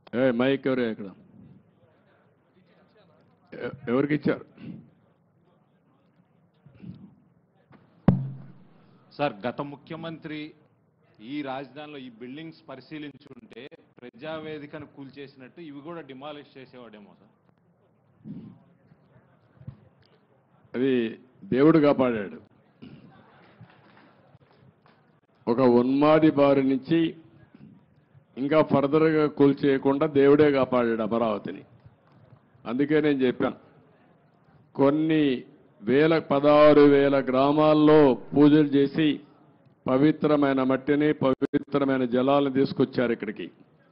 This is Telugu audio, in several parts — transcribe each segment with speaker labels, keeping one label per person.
Speaker 1: ఏ మైక్ ఎవరు ఇక్కడ ఎ- ఎవరికి ఇచ్చారు
Speaker 2: సార్ గత ముఖ్యమంత్రి ఈ రాజధానిలో ఈ బిల్డింగ్స్ పరిశీలించుంటే ప్రజావేదికను కూల్చేసినట్టు ఇవి కూడా డిమాలిష్ చేసేవాడేమో సార్
Speaker 1: అది దేవుడు కాపాడాడు ఒక ఉన్మాది బారి నుంచి ఇంకా ఫర్దర్గా కూల్చేయకుండా దేవుడే కాపాడాడు అమరావతిని అందుకే నేను చెప్పాను కొన్ని వేల పదహారు వేల గ్రామాల్లో పూజలు చేసి పవిత్రమైన మట్టిని పవిత్రమైన జలాలను తీసుకొచ్చారు ఇక్కడికి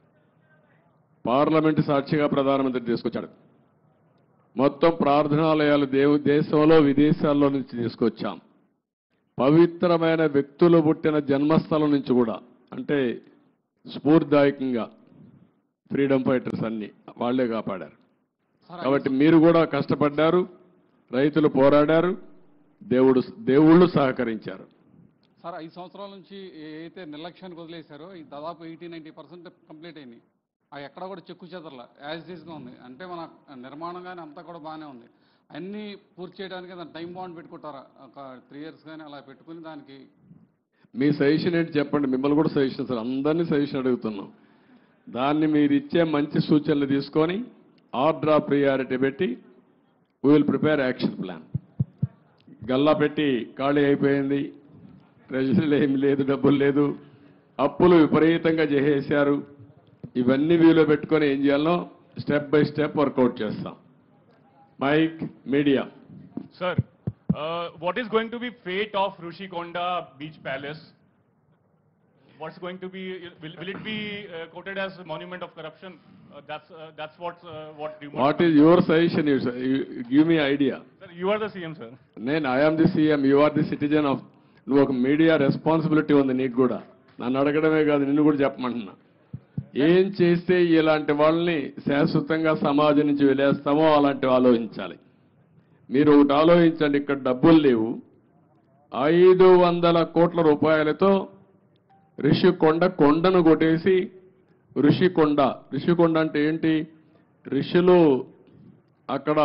Speaker 1: పార్లమెంటు సాక్షిగా ప్రధానమంత్రి తీసుకొచ్చాడు మొత్తం ప్రార్థనాలయాలు దేవు దేశంలో విదేశాల్లో నుంచి తీసుకొచ్చాం పవిత్రమైన వ్యక్తులు పుట్టిన జన్మస్థలం నుంచి కూడా అంటే స్ఫూర్తిదాయకంగా ఫ్రీడమ్ ఫైటర్స్ అన్ని వాళ్లే కాపాడారు కాబట్టి మీరు కూడా కష్టపడ్డారు రైతులు పోరాడారు దేవుడు దేవుళ్ళు సహకరించారు
Speaker 3: సార్ ఐదు సంవత్సరాల నుంచి ఏదైతే నిర్లక్ష్యానికి వదిలేశారో ఈ దాదాపు ఎయిటీ నైంటీ పర్సెంట్ కంప్లీట్ అయినాయి అవి ఎక్కడ కూడా చెక్కు చెదరల యాజ్ ఈజ్గా ఉంది అంటే మన నిర్మాణం కానీ అంతా కూడా బాగానే ఉంది అన్నీ పూర్తి చేయడానికి దాని టైం బాండ్ పెట్టుకుంటారా ఒక త్రీ ఇయర్స్ కానీ అలా పెట్టుకుని దానికి
Speaker 1: మీ సజెషన్ ఏంటి చెప్పండి మిమ్మల్ని కూడా సజెషన్ సార్ అందరినీ సజెషన్ అడుగుతున్నాం దాన్ని మీరు ఇచ్చే మంచి సూచనలు తీసుకొని ఆర్డర్ ఆఫ్ ప్రియారిటీ పెట్టి we will prepare action plan గల్లా పెట్టి ఖాళీ అయిపోయింది ట్రెజరీలో ఏమి లేదు డబ్బులు లేదు అప్పులు విపరీతంగా చేసేశారు ఇవన్నీ వీలో పెట్టుకొని ఏం చేయాలో స్టెప్ బై స్టెప్ వర్కౌట్ చేస్తాం mic media
Speaker 4: Sir, uh, what is going to be fate of Rushikonda Beach Palace? What's going to be, will, will it be uh, quoted as a monument of corruption? Uh, that's, uh, that's what, uh, what rumors
Speaker 1: what
Speaker 4: are.
Speaker 1: Is your suggestion give me idea
Speaker 4: Sir, you are the CM, sir.
Speaker 1: నేను I am the CM you are the citizen of నువ్వు ఒక మీడియా రెస్పాన్సిబిలిటీ ఉంది నీకు కూడా నన్ను అడగడమే కాదు నిన్ను కూడా చెప్పమంటున్నా ఏం చేస్తే ఇలాంటి వాళ్ళని శాశ్వతంగా సమాజం నుంచి వెలేస్తామో అలాంటివి ఆలోచించాలి మీరు ఒకటి ఆలోచించండి ఇక్కడ డబ్బులు లేవు ఐదు వందల కోట్ల రూపాయలతో ఋషికొండ కొండను కొట్టేసి ఋషికొండ ఋషికొండ అంటే ఏంటి ఋషులు అక్కడ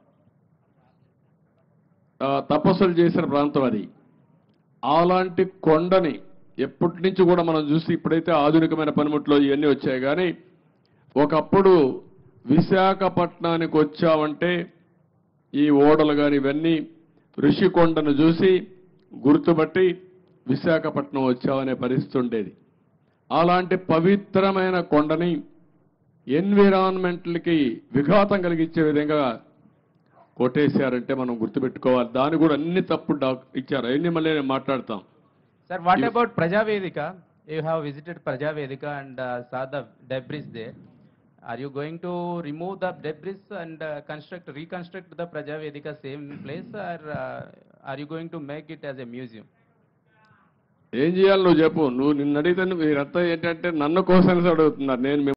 Speaker 1: ఆ, తపస్సులు చేసిన ప్రాంతం అది అలాంటి కొండని ఎప్పటి నుంచి కూడా మనం చూసి ఇప్పుడైతే ఆధునికమైన పనిముట్లు ఇవన్నీ వచ్చాయి కానీ ఒకప్పుడు విశాఖపట్నానికి వచ్చామంటే ఈ ఓడలు కానీ ఇవన్నీ ఋషికొండను చూసి గుర్తుపట్టి విశాఖపట్నం వచ్చామనే పరిస్థితి ఉండేది అలాంటి పవిత్రమైన కొండని ఎన్విరాన్మెంట్లకి విఘాతం కలిగించే విధంగా కొట్టేశారంటే మనం గుర్తుపెట్టుకోవాలి దాని కూడా అన్ని తప్పుడు డాక్ ఇచ్చారు అవన్నీ మళ్ళీ నేను మాట్లాడతాం
Speaker 5: Sir, what
Speaker 1: Yes.
Speaker 5: about Prajavedika? You have visited Prajavedika and uh, saw the debris there. Are you going to remove the debris and uh, construct, reconstruct the Prajavedika same place, or uh, are you going to make it as a museum?
Speaker 1: ఏం చేయాలి నువ్వు చెప్పు నువ్వు నిన్ను అడిగితే మీరంతా ఏంటంటే నన్ను క్వశ్చన్స్ అడుగుతున్నారు నేను